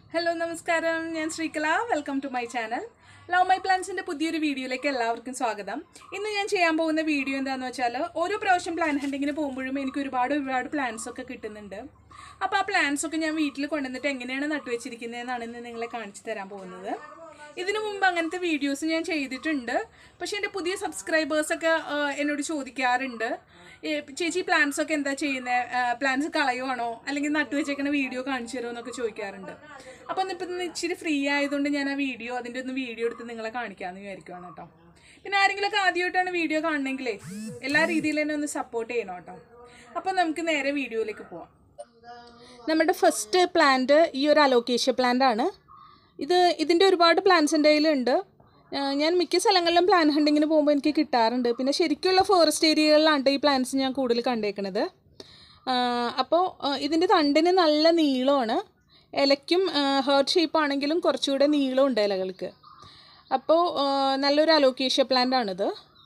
hello നമസ്കാരം ഞാൻ Sreekala welcome to my channel love my പ്ലാൻസിൻ്റെ പുതിയൊരു വീഡിയോയിലേക്ക് എല്ലാവർക്കും സ്വാഗതം ഇന്ന് ഞാൻ ചെയ്യാൻ പോകുന്ന വീഡിയോ എന്താണെന്ന് വെച്ചാൽ ഓരോ പ്രാവശ്യം പ്ലാൻ ഹണ്ടിങ്ങിന് പോകുമ്പോഴും എനിക്ക് ഒരുപാട് ഒരുപാട് പ്ലാൻസ് ഒക്കെ കിട്ടുന്നുണ്ട് അപ്പോൾ ആ പ്ലാൻസ് ഒക്കെ ഞാൻ വീട്ടിൽ കൊണ്ടുവന്നിട്ട് എങ്ങനെയാണ് നട്ടുവെച്ചിരിക്കുന്നതെന്നാണ് ഇന്ന് നിങ്ങളെ കാണിച്ചു തരാൻ പോകുന്നത് ഇതിനു മുമ്പ് അങ്ങനത്തെ വീഡിയോസ് ഞാൻ ചെയ്തിട്ടുണ്ട് പക്ഷേ എൻ്റെ പുതിയ സബ്സ്ക്രൈബേഴ്സൊക്കെ എന്നോട് ചോദിക്കാറുണ്ട് ഏ, ചേച്ചി പ്ലാൻസ് ഒക്കെ എന്താ ചെയ്യുന്നത് പ്ലാൻസ് കളയുവാണോ അല്ലെങ്കിൽ നട്ടു വെച്ചേക്കണ വീഡിയോ കാണിച്ചു തരുമോ എന്നൊക്കെ ചോദിക്കാറുണ്ട് അപ്പോൾ ഇന്നിപ്പോൾ ഇന്ന് ഇച്ചിരി ഫ്രീ ആയതുകൊണ്ട് ഞാൻ ആ വീഡിയോ അതിൻ്റെ ഒന്ന് വീഡിയോ എടുത്ത് നിങ്ങളെ കാണിക്കാമെന്ന് വിചാരിക്കുവാണ് കേട്ടോ പിന്നെ ആരെങ്കിലുമൊക്കെ ആദ്യമായിട്ടാണ് വീഡിയോ കാണണമെങ്കിലേ എല്ലാ രീതിയിലും തന്നെ ഒന്ന് സപ്പോർട്ട് ചെയ്യണം കേട്ടോ അപ്പോൾ നമുക്ക് നേരെ വീഡിയോയിലേക്ക് പോവാം നമ്മുടെ ഫസ്റ്റ് പ്ലാന്റ് ഈ ഒരു അലോക്കേഷ്യ പ്ലാന്റ് ആണ് ഇത് ഇതിൻ്റെ ഒരുപാട് പ്ലാന്റ്സ് എൻ്റെ കയ്യിലുണ്ട് ആ, ഞാൻ മിക്ക സ്ഥലങ്ങളിലും പ്ലാൻ ഹണ്ടിങ്ങിന് പോകുമ്പോൾ എനിക്ക് കിട്ടാറുണ്ട് പിന്നെ ശരിക്കുള്ള ഫോറസ്റ്റ് ഏരിയകളിലാണ് ഈ പ്ലാന്റ്സ് ഞാൻ കൂടുതൽ കണ്ടേക്കണത് ആ, അപ്പോൾ ആ, ഇതിൻ്റെ തണ്ടിന് നല്ല നീളമാണ് ഇലയ്ക്കും ഹേർട്ട് ഷേപ്പ് ആണെങ്കിലും കുറച്ചുകൂടെ നീളമുണ്ട് ഇലകൾക്ക് അപ്പോൾ ആ, നല്ലൊരു അലോക്കേഷ്യ പ്ലാന്റ് ആണിത്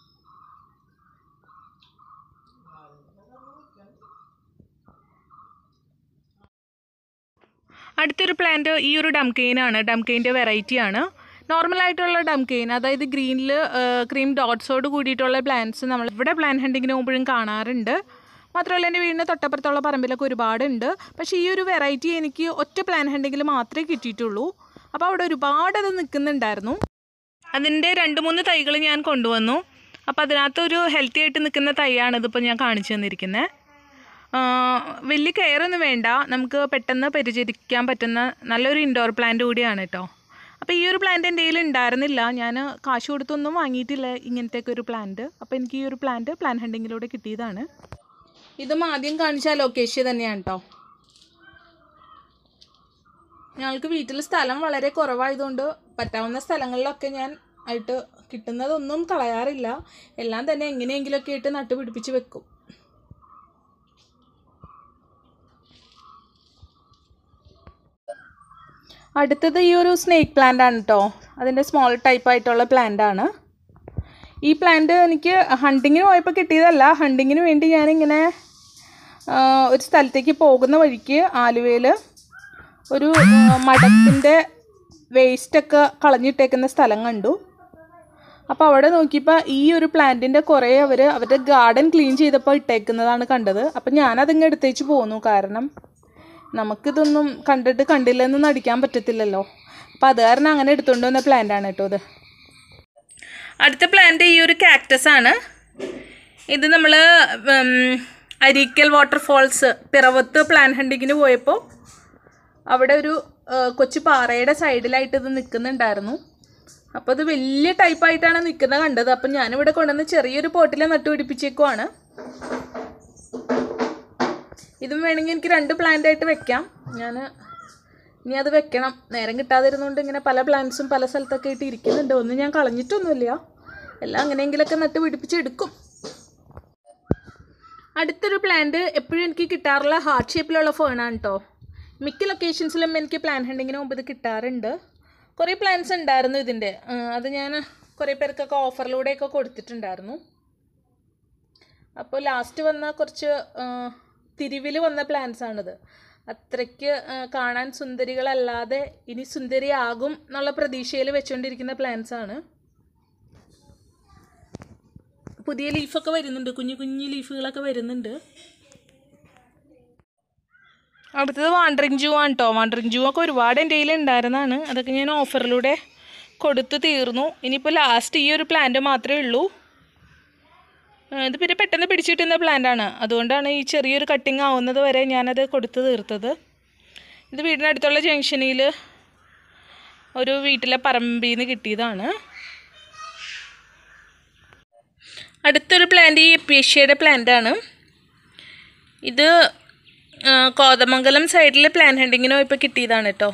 അടുത്തൊരു പ്ലാന്റ് ഈ ഒരു ഡംകെയിനാണ് ഡംകെയിൻ്റെ വെറൈറ്റിയാണ് നോർമലായിട്ടുള്ള ഡംകെയിൻ അതായത് ഗ്രീനിൽ ക്രീം ഡോട്ട്സോട് കൂടിയിട്ടുള്ള പ്ലാന്റ്സ് നമ്മൾ ഇവിടെ പ്ലാൻ ഹണ്ടിങ്ങിന് പോകുമ്പോഴും കാണാറുണ്ട് മാത്രമല്ല എൻ്റെ വീടിൻ്റെ തൊട്ടപ്പുറത്തുള്ള പറമ്പിലൊക്കെ ഒരുപാടുണ്ട് പക്ഷേ ഈ ഒരു വെറൈറ്റി എനിക്ക് ഒറ്റ പ്ലാൻ ഹണ്ടിങ്ങിൽ മാത്രമേ കിട്ടിയിട്ടുള്ളൂ അപ്പോൾ അവിടെ ഒരുപാട് അത് നിൽക്കുന്നുണ്ടായിരുന്നു അതിൻ്റെ രണ്ട് മൂന്ന് തൈകൾ ഞാൻ കൊണ്ടുവന്നു അപ്പോൾ അതിനകത്തൊരു ഹെൽത്തി ആയിട്ട് നിൽക്കുന്ന തൈയാണ് ഇതിപ്പോൾ ഞാൻ കാണിച്ചു തന്നിരിക്കുന്നത് വലിയ കെയർ ഒന്നും വേണ്ട നമുക്ക് പെട്ടെന്ന് പരിചരിക്കാൻ പറ്റുന്ന നല്ലൊരു ഇൻഡോർ പ്ലാന്റ് കൂടിയാണ് കേട്ടോ അപ്പോൾ ഈ ഒരു പ്ലാന്റ് എൻ്റെ കയ്യിൽ ഉണ്ടായിരുന്നില്ല ഞാൻ കാശ് കൊടുത്തൊന്നും വാങ്ങിയിട്ടില്ല ഇങ്ങനത്തെയൊക്കെ ഒരു പ്ലാന്റ് അപ്പോൾ എനിക്ക് ഈ ഒരു പ്ലാന്റ് പ്ലാൻ ഹണ്ടിങ്ങിലൂടെ കിട്ടിയതാണ് ഇതും ആദ്യം കാണിച്ച ലൊക്കേഷൻ തന്നെയാണ് കേട്ടോ ഞങ്ങൾക്ക് വീട്ടിൽ സ്ഥലം വളരെ കുറവായതുകൊണ്ട് പറ്റാവുന്ന സ്ഥലങ്ങളിലൊക്കെ ഞാൻ ആയിട്ട് കിട്ടുന്നതൊന്നും കളയാറില്ല എല്ലാം തന്നെ എങ്ങനെയെങ്കിലുമൊക്കെ ആയിട്ട് നട്ടുപിടിപ്പിച്ച് വെക്കും അടുത്തത് ഈ ഒരു സ്നേക്ക് പ്ലാന്റ് ആണ് കേട്ടോ അതിൻ്റെ സ്മോൾ ടൈപ്പ് ആയിട്ടുള്ള പ്ലാന്റ് ആണ് ഈ പ്ലാന്റ് എനിക്ക് ഹണ്ടിങ്ങിന് പോയപ്പോൾ കിട്ടിയതല്ല ഹണ്ടിങ്ങിന് വേണ്ടി ഞാനിങ്ങനെ ആ, ഒരു സ്ഥലത്തേക്ക് പോകുന്ന വഴിക്ക് ആലുവയിൽ ഒരു മഠത്തിൻ്റെ വേസ്റ്റൊക്കെ കളഞ്ഞിട്ടേക്കുന്ന സ്ഥലം കണ്ടു അപ്പോൾ അവിടെ നോക്കിയപ്പോൾ ഈ ഒരു പ്ലാന്റിൻ്റെ കുറേ അവർ അവരുടെ ഗാർഡൻ ക്ലീൻ ചെയ്തപ്പോൾ ഇട്ടേക്കുന്നതാണ് കണ്ടത് അപ്പം ഞാനതിങ്ങ് എടുത്തേച്ച് പോന്നു കാരണം നമുക്കിതൊന്നും കണ്ടിട്ട് കണ്ടില്ലെന്ന് നടിക്കാൻ പറ്റത്തില്ലല്ലോ അപ്പോൾ അത് കാരണം അങ്ങനെ എടുത്തുകൊണ്ട് വന്ന പ്ലാന്റ് ആണ് കേട്ടോ ഇത് അടുത്ത പ്ലാന്റ് ഈ ഒരു കാക്ടസ് ആണ് ഇത് നമ്മൾ അരീക്കൽ വാട്ടർഫോൾസ് പിറവത്ത് പ്ലാൻ ഹണ്ടിങ്ങിന് പോയപ്പോൾ അവിടെ ഒരു ആ, കൊച്ചു പാറയുടെ സൈഡിലായിട്ട് ഇത് നിൽക്കുന്നുണ്ടായിരുന്നു അപ്പോൾ ഇത് വലിയ ടൈപ്പായിട്ടാണ് നിൽക്കുന്നത് കണ്ടത് അപ്പം ഞാനിവിടെ കൊണ്ടുവന്ന് ചെറിയൊരു പോട്ടിൽ നട്ടുപിടിപ്പിച്ചേക്കുവാണ് ഇതും വേണമെങ്കിൽ എനിക്ക് രണ്ട് പ്ലാന്റ് ആയിട്ട് വെക്കാം ഞാൻ ഇനി അത് വെക്കണം നേരം കിട്ടാതിരുന്നുകൊണ്ട് ഇങ്ങനെ പല പ്ലാന്റ്സും പല സ്ഥലത്തൊക്കെ ആയിട്ട് ഇരിക്കുന്നുണ്ട് ഒന്നും ഞാൻ കളഞ്ഞിട്ടൊന്നുമില്ല എല്ലാം അങ്ങനെയെങ്കിലൊക്കെ നട്ട് പിടിപ്പിച്ചെടുക്കും അടുത്തൊരു പ്ലാന്റ് എപ്പോഴും എനിക്ക് കിട്ടാറുള്ള ഹാർട്ട് ഷേപ്പിലുള്ള ഫേണാണ് കേട്ടോ മിക്ക ലൊക്കേഷൻസിലും എനിക്ക് പ്ലാൻ ഹണ്ടിങ്ങിന് മുമ്പ് ഇത് കിട്ടാറുണ്ട് കുറേ പ്ലാൻസ് ഉണ്ടായിരുന്നു ഇതിൻ്റെ ആ, അത് ഞാൻ കുറേ പേർക്കൊക്കെ ഓഫറിലൂടെയൊക്കെ കൊടുത്തിട്ടുണ്ടായിരുന്നു അപ്പോൾ ലാസ്റ്റ് വന്ന കുറച്ച് തിരിവിൽ വന്ന പ്ലാൻസ് ആണിത് അത്രയ്ക്ക് ആ, കാണാൻ സുന്ദരികളല്ലാതെ ഇനി സുന്ദരിയാകും എന്നുള്ള പ്രതീക്ഷയിൽ വെച്ചുകൊണ്ടിരിക്കുന്ന പ്ലാൻസ് ആണ് പുതിയ ലീഫൊക്കെ വരുന്നുണ്ട് കുഞ്ഞു കുഞ്ഞു ലീഫുകളൊക്കെ വരുന്നുണ്ട് അടുത്തത് വാണ്ടറിങ് ജൂ ആണ് കേട്ടോ വാണ്ടറിങ് ജൂ ഒക്കെ ഒരുപാട് എൻ്റെ കയ്യിൽ ഉണ്ടായിരുന്നതാണ് അതൊക്കെ ഞാൻ ഓഫറിലൂടെ കൊടുത്ത് തീർന്നു ഇനിയിപ്പോൾ ലാസ്റ്റ് ഈ ഒരു പ്ലാന്റ് മാത്രമേ ഉള്ളൂ ആ, ഇത് പിന്നെ പെട്ടെന്ന് പിടിച്ചു കിട്ടുന്ന പ്ലാന്റ് ആണ് അതുകൊണ്ടാണ് ഈ ചെറിയൊരു കട്ടിങ് ആവുന്നത് വരെ ഞാനത് കൊടുത്ത് തീർത്തത് ഇത് വീടിനടുത്തുള്ള ജംഗ്ഷനിൽ ഒരു വീട്ടിലെ പറമ്പിൽ നിന്ന് കിട്ടിയതാണ് അടുത്തൊരു പ്ലാന്റ് ഈ എപ്പേഷ്യയുടെ പ്ലാന്റ് ആണ് ഇത് ആ, കോതമംഗലം സൈഡിൽ പ്ലാൻ ഹണ്ടിങ്ങിനോ ഇപ്പോൾ കിട്ടിയതാണ് കേട്ടോ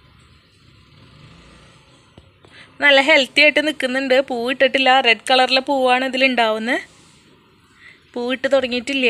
നല്ല ഹെൽത്തി ആയിട്ട് നിൽക്കുന്നുണ്ട് പൂ ഇട്ടിട്ടില്ല റെഡ് കളറിലെ പൂവാണ് ഇതിലുണ്ടാവുന്നത് പൂ ഇട്ട് തുടങ്ങിയിട്ടില്ല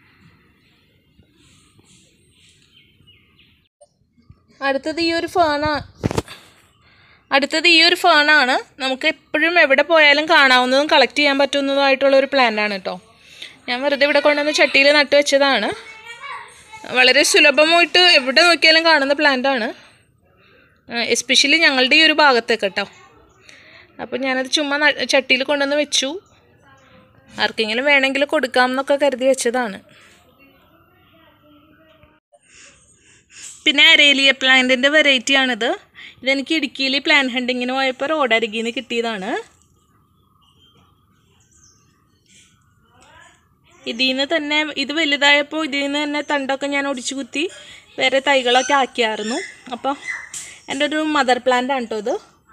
അടുത്തത് ഈ ഒരു ഫേണാ അടുത്തത് ഈ ഒരു ഫേണാണ് നമുക്ക് എപ്പോഴും എവിടെ പോയാലും കാണാവുന്നതും കളക്ട് ചെയ്യാൻ പറ്റുന്നതുമായിട്ടുള്ള ഒരു പ്ലാന്റ് ആണ് കേട്ടോ ഞാൻ വെറുതെ ഇവിടെ കൊണ്ടുവന്ന് ചട്ടിയിൽ നട്ടു വെച്ചതാണ് വളരെ സുലഭമായിട്ട് എവിടെ നോക്കിയാലും കാണുന്ന പ്ലാന്റ് ആണ് എസ്പെഷ്യലി ഞങ്ങളുടെ ഈ ഒരു ഭാഗത്തേക്ക് കേട്ടോ അപ്പോൾ ഞാനത് ചുമ്മാ ന- ചട്ടിയിൽ കൊണ്ടുവന്ന് വെച്ചു ആർക്കെങ്കിലും വേണമെങ്കിൽ കൊടുക്കാം എന്നൊക്കെ കരുതി വെച്ചതാണ് പിന്നെ അരേലിയ പ്ലാന്റിൻ്റെ വെറൈറ്റിയാണിത് ഇതെനിക്ക് ഇടുക്കിയിൽ പ്ലാൻ ഹണ്ടിങ്ങിന് പോയപ്പോൾ റോഡരികിൽ നിന്ന് കിട്ടിയതാണ് ഇതിൽ നിന്ന് തന്നെ ഇത് വലുതായപ്പോൾ ഇതിൽ നിന്ന് തന്നെ തണ്ടൊക്കെ ഞാൻ ഒടിച്ചു കുത്തി വേറെ തൈകളൊക്കെ ആക്കിയായിരുന്നു അപ്പോൾ എൻ്റെ ഒരു മദർ പ്ലാന്റ് ആണ് കേട്ടോ ഇത്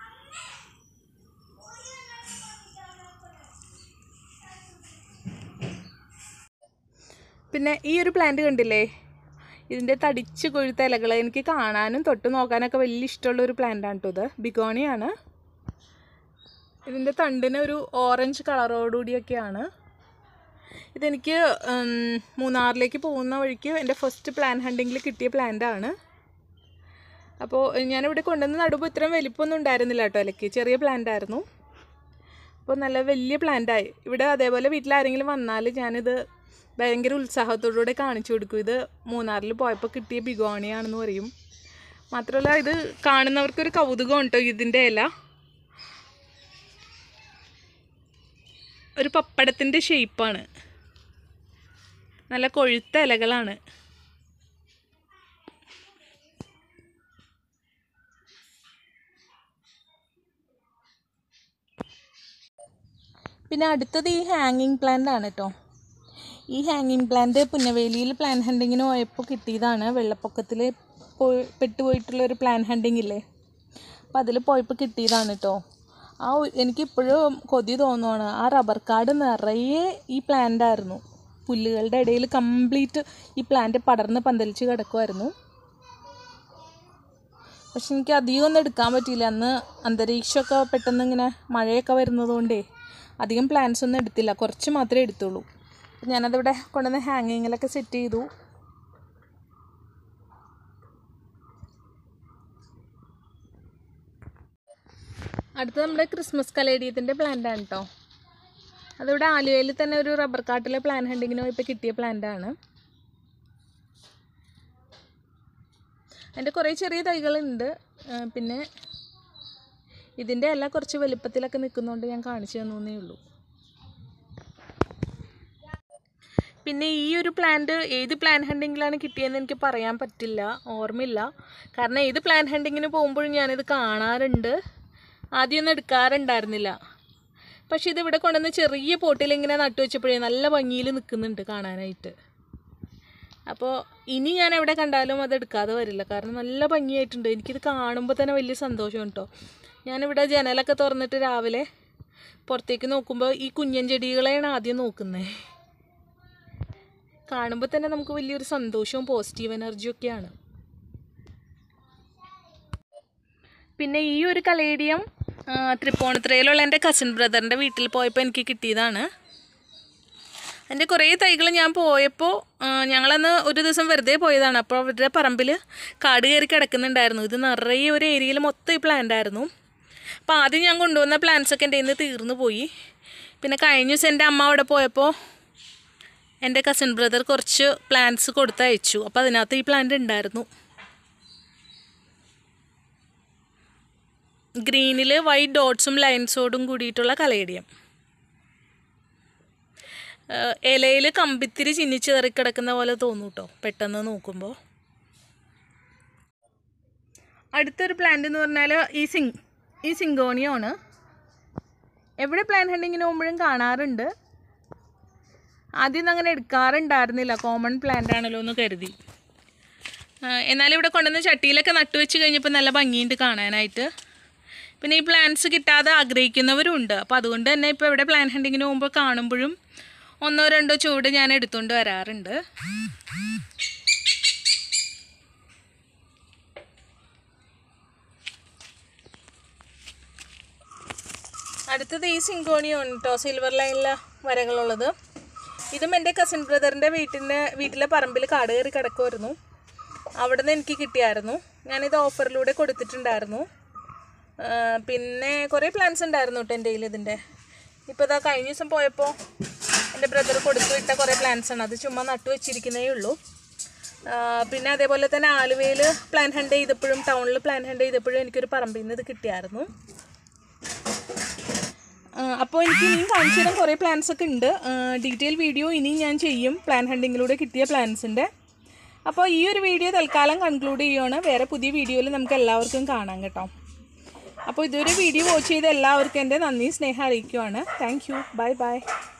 പിന്നെ ഈ ഒരു പ്ലാന്റ് കണ്ടില്ലേ ഇതിൻ്റെ തടിച്ച് കൊഴുത്ത ഇലകൾ എനിക്ക് കാണാനും തൊട്ട് നോക്കാനൊക്കെ വലിയ ഇഷ്ടമുള്ള ഒരു പ്ലാന്റ് ആണ് കേട്ടോ ഇത് ബിഗോണിയാണ് ഇതിൻ്റെ തണ്ടിന് ഒരു ഓറഞ്ച് കളറോടുകൂടിയൊക്കെയാണ് ഇതെനിക്ക് ഉം, മൂന്നാറിലേക്ക് പോകുന്ന വഴിക്ക് എൻ്റെ ഫസ്റ്റ് പ്ലാൻ ഹണ്ടിങ്ങിൽ കിട്ടിയ പ്ലാന്റ് ആണ് അപ്പോൾ ഞാനിവിടെ കൊണ്ടുവന്ന് നടുമ്പോൾ ഇത്രയും വലിപ്പമൊന്നും ഉണ്ടായിരുന്നില്ല കേട്ടോ ഇലക്ക് ചെറിയ പ്ലാന്റ് ആയിരുന്നു അപ്പോൾ നല്ല വലിയ പ്ലാന്റായി ഇവിടെ അതേപോലെ വീട്ടിൽ ആരെങ്കിലും വന്നാൽ ഞാനിത് ഭയങ്കര ഉത്സാഹത്തോടുകൂടെ കാണിച്ചു കൊടുക്കും ഇത് മൂന്നാറിൽ പോയപ്പോൾ കിട്ടിയ ബിഗോണിയാണെന്ന് പറയും മാത്രമല്ല ഇത് കാണുന്നവർക്കൊരു കൗതുകം ഉണ്ടോ ഇതിൻ്റെ ഇല ഒരു പപ്പടത്തിൻ്റെ ഷേപ്പാണ് നല്ല കൊഴുത്ത ഇലകളാണ് പിന്നെ അടുത്തത് ഈ ഹാങ്ങിങ് പ്ലാന്റ് ആണ് കേട്ടോ ഈ ഹാങ്ങിങ് പ്ലാന്റ് പുന്നവേലിയിൽ പ്ലാൻ ഹണ്ടിങ്ങിന് പോയപ്പോൾ കിട്ടിയതാണ് വെള്ളപ്പൊക്കത്തിൽ പോയി പെട്ടുപോയിട്ടുള്ള ഒരു പ്ലാൻ ഹണ്ടിങ് ഇല്ലേ അപ്പോൾ അതിൽ പോയപ്പോൾ കിട്ടിയതാണ് കേട്ടോ ആ ഒ- എനിക്കിപ്പോഴും കൊതി തോന്നുവാണ് ആ റബ്ബർ കാട് നിറയെ ഈ പ്ലാന്റ് ആയിരുന്നു പുല്ലുകളുടെ ഇടയിൽ കംപ്ലീറ്റ് ഈ പ്ലാന്റ് പടർന്ന് പന്തലിച്ച് കിടക്കുമായിരുന്നു പക്ഷെ എനിക്ക് അധികം ഒന്നും എടുക്കാൻ പറ്റിയില്ല അന്ന് അന്തരീക്ഷമൊക്കെ പെട്ടെന്ന് ഇങ്ങനെ മഴയൊക്കെ വരുന്നത് കൊണ്ടേ അധികം പ്ലാൻസ് ഒന്നും എടുത്തില്ല കുറച്ച് മാത്രമേ എടുത്തുള്ളൂ അപ്പം ഞാനതിവിടെ കൊണ്ടുവന്ന് ഹാങ്ങിങ്ങിലൊക്കെ സെറ്റ് ചെയ്തു അടുത്ത നമ്മുടെ ക്രിസ്മസ് കലേഡിയത്തിൻ്റെ പ്ലാന്റ് ആണ് കേട്ടോ അതിവിടെ ആലുവയിൽ തന്നെ ഒരു റബ്ബർ കാട്ടിലെ പ്ലാൻ ഹണ്ടിങ്ങിന് പോയപ്പോൾ കിട്ടിയ പ്ലാന്റ് ആണ് അതിൻ്റെ കുറേ ചെറിയ തൈകളുണ്ട് ആ, പിന്നെ ഇതിൻ്റെ എല്ലാം കുറച്ച് വലുപ്പത്തിലൊക്കെ നിൽക്കുന്നതുകൊണ്ട് ഞാൻ കാണിച്ചു തന്നേ ഉള്ളൂ പിന്നെ ഈ ഒരു പ്ലാന്റ് ഏത് പ്ലാൻ ഹണ്ടിങ്ങിലാണ് കിട്ടിയതെന്ന് എനിക്ക് പറയാൻ പറ്റില്ല ഓർമ്മയില്ല കാരണം ഏത് പ്ലാൻ ഹണ്ടിങ്ങിന് പോകുമ്പോഴും ഞാനിത് കാണാറുണ്ട് ആദ്യമൊന്നും എടുക്കാറുണ്ടായിരുന്നില്ല പക്ഷേ ഇത് ഇവിടെ കൊണ്ടുവന്ന് ചെറിയ പോട്ടിൽ ഇങ്ങനെ നട്ടു വെച്ചപ്പോഴേ നല്ല ഭംഗിയിൽ നിൽക്കുന്നുണ്ട് കാണാനായിട്ട് അപ്പോൾ ഇനി ഞാൻ എവിടെ കണ്ടാലും അത് എടുക്കാതെ വരില്ല കാരണം നല്ല ഭംഗിയായിട്ടുണ്ട് എനിക്കിത് കാണുമ്പോൾ തന്നെ വലിയ സന്തോഷം കേട്ടോ ഞാനിവിടെ ജനലൊക്കെ തുറന്നിട്ട് രാവിലെ പുറത്തേക്ക് നോക്കുമ്പോൾ ഈ കുഞ്ഞൻ ചെടികളെയാണ് ആദ്യം നോക്കുന്നത് കാണുമ്പോൾ തന്നെ നമുക്ക് വലിയൊരു സന്തോഷവും പോസിറ്റീവ് എനർജിയും ഒക്കെയാണ് പിന്നെ ഈ ഒരു കലേഡിയം ആ, തൃപ്പൂണിത്തുറയിലുള്ള എൻ്റെ കസിൻ ബ്രദറിൻ്റെ വീട്ടിൽ പോയപ്പോൾ എനിക്ക് കിട്ടിയതാണ് അതിൻ്റെ കുറേ തൈകൾ ഞാൻ പോയപ്പോൾ ആ, ഞങ്ങളന്ന് ഒരു ദിവസം വെറുതെ പോയതാണ് അപ്പോൾ അവരുടെ പറമ്പിൽ കാട് കയറി കിടക്കുന്നുണ്ടായിരുന്നു ഇത് നിറയെ ഒരു ഏരിയയിൽ മൊത്തം ഈ പ്ലാന്റ് ആയിരുന്നു അപ്പോൾ ആദ്യം ഞാൻ കൊണ്ടുവന്ന plants ഒക്കെ എൻ്റെ നിന്ന് തീർന്നു പോയി പിന്നെ കഴിഞ്ഞ ദിവസം എൻ്റെ അമ്മ അവിടെ പോയപ്പോൾ എൻ്റെ കസിൻ ബ്രദർ കുറച്ച് പ്ലാന്റ്സ് കൊടുത്തയച്ചു അപ്പോൾ അതിനകത്ത് ഈ പ്ലാന്റ് ഉണ്ടായിരുന്നു ഗ്രീനിൽ വൈറ്റ് ഡോട്ട്സും ലൈൻസോടും കൂടിയിട്ടുള്ള കലേഡിയം ഇലയിൽ കമ്പിത്തിരി ചിന്നിച്ച് കയറി കിടക്കുന്ന പോലെ തോന്നും കേട്ടോ പെട്ടെന്ന് നോക്കുമ്പോൾ അടുത്തൊരു പ്ലാന്റ് എന്ന് പറഞ്ഞാൽ ഈ സിങ് ഈ സിങ്കോണിയാണ് എവിടെ പ്ലാൻ ഹണ്ടിങ്ങിന് പോകുമ്പോഴും കാണാറുണ്ട് ആദ്യം അങ്ങനെ എടുക്കാറുണ്ടായിരുന്നില്ല കോമൺ പ്ലാന്റ് ആണല്ലോ എന്ന് കരുതി ആ, എന്നാലും ഇവിടെ കൊണ്ടുവന്ന് ചട്ടിയിലൊക്കെ നട്ടു വെച്ച് കഴിഞ്ഞപ്പോൾ നല്ല ഭംഗിയുണ്ട് കാണാനായിട്ട് പിന്നെ ഈ പ്ലാന്റ്സ് കിട്ടാതെ ആഗ്രഹിക്കുന്നവരും ഉണ്ട് അപ്പോൾ അതുകൊണ്ട് തന്നെ ഇപ്പോൾ ഇവിടെ പ്ലാൻ ഹണ്ടിങ്ങിന് പോകുമ്പോൾ കാണുമ്പോഴും ഒന്നോ രണ്ടോ ചുവട് ഞാൻ എടുത്തുകൊണ്ട് വരാറുണ്ട് അടുത്തത് ഈ സിങ്കോണിയാണ് കേട്ടോ സിൽവർ ലൈനിലെ വരകളുള്ളത് ഇതും എൻ്റെ കസിൻ ബ്രദറിൻ്റെ വീട്ടിൻ്റെ വീട്ടിലെ പറമ്പിൽ കാട് കയറി കിടക്കുമായിരുന്നു അവിടെ നിന്ന് എനിക്ക് കിട്ടിയായിരുന്നു ഞാനിത് ഓഫറിലൂടെ കൊടുത്തിട്ടുണ്ടായിരുന്നു ആ, പിന്നെ കുറേ പ്ലാൻസ് ഉണ്ടായിരുന്നു കേട്ടോ എൻ്റെ കയ്യിൽ ഇതിൻ്റെ ഇപ്പോൾ ഇതാ കഴിഞ്ഞ ദിവസം പോയപ്പോൾ എൻ്റെ ബ്രദർ കൊടുത്തു വിട്ട കുറേ പ്ലാൻസ് ആണ് അത് ചുമ്മാ നട്ടു വെച്ചിരിക്കുന്നേ ഉള്ളൂ ആ, പിന്നെ അതേപോലെ തന്നെ ആലുവയിൽ പ്ലാൻ ഹണ്ട് ചെയ്തപ്പോഴും ടൗണിൽ പ്ലാൻ ഹണ്ട് ചെയ്തപ്പോഴും എനിക്കൊരു പറമ്പിൽ നിന്ന് ഇത് കിട്ടിയായിരുന്നു അപ്പോൾ എനിക്ക് ഇനിയും കാണിച്ചു തരാൻ കുറേ പ്ലാൻസ് ഒക്കെ ഉണ്ട് ഡീറ്റെയിൽ വീഡിയോ ഇനിയും ഞാൻ ചെയ്യും പ്ലാൻ ഹണ്ടിങ്ങിലൂടെ കിട്ടിയ പ്ലാൻസിൻ്റെ അപ്പോൾ ഈ ഒരു വീഡിയോ തൽക്കാലം കൺക്ലൂഡ് ചെയ്യുകയാണ് വേറെ പുതിയ വീഡിയോയിൽ നമുക്ക് എല്ലാവർക്കും കാണാം കേട്ടോ അപ്പോൾ ഇതൊരു വീഡിയോ വാച്ച് ചെയ്ത എല്ലാവർക്കും എൻ്റെ നന്ദി സ്നേഹം അറിയിക്കുവാണ് താങ്ക് യു ബൈ ബൈ